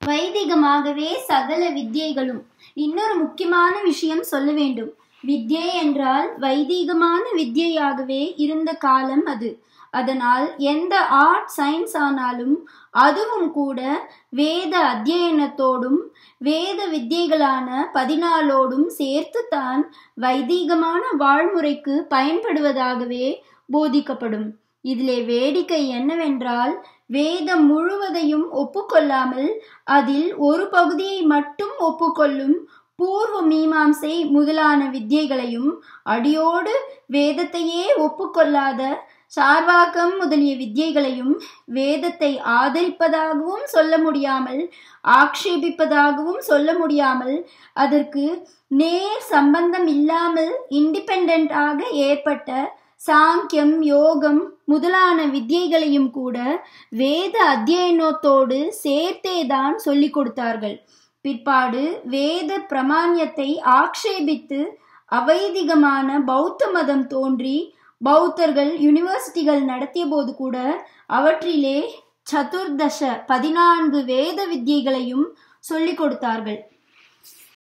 வைதிகமாகவே சகல வித்யைகளும் இன்னொரு முக்கியமான விஷயம் சொல்ல வேண்டும் வித்யை என்றால் வைதீகமான வித்யையாகவே இருந்த காலம் அது அதனால் எந்த ஆர்ட் சயின்ஸ் ஆனாலும் அதுவும் கூட வேத அத்தியனத்தோடும் வேத வித்யைகளான பதினாலோடும் சேர்த்துத்தான் வைதீகமான வாழ்முறைக்கு பயன்படுவதாகவே போதிக்கப்படும் இதிலே வேடிக்கை என்னவென்றால் வேதம் முழுவதையும் ஒப்புக்கொள்ளாமல் அதில் ஒரு பகுதியை மட்டும் ஒப்புக்கொள்ளும் பூர்வ மீமாம்சை முதலான வித்யைகளையும் அடியோடு வேதத்தையே ஒப்புக்கொள்ளாத சார்வாக்கம் முதலிய வித்யைகளையும் வேதத்தை ஆதரிப்பதாகவும் சொல்ல முடியாமல் ஆக்ஷேபிப்பதாகவும் சொல்ல முடியாமல் அதற்கு நேர் சம்பந்தம் இல்லாமல் இண்டிபெண்டாக ஏற்பட்ட சாங்கியம் யோகம் முதலான வித்யைகளையும் கூட வேத அத்தியனத்தோடு சேர்த்தேதான் சொல்லிக் கொடுத்தார்கள் பிற்பாடு வேத பிரமாணியத்தை ஆக்ஷேபித்து அவைதிகமான பௌத்த மதம் தோன்றி பௌத்தர்கள் யூனிவர்சிட்டிகள் நடத்திய போது கூட அவற்றிலே சதுர்தச பதினான்கு வேத வித்யைகளையும் சொல்லிக் கொடுத்தார்கள்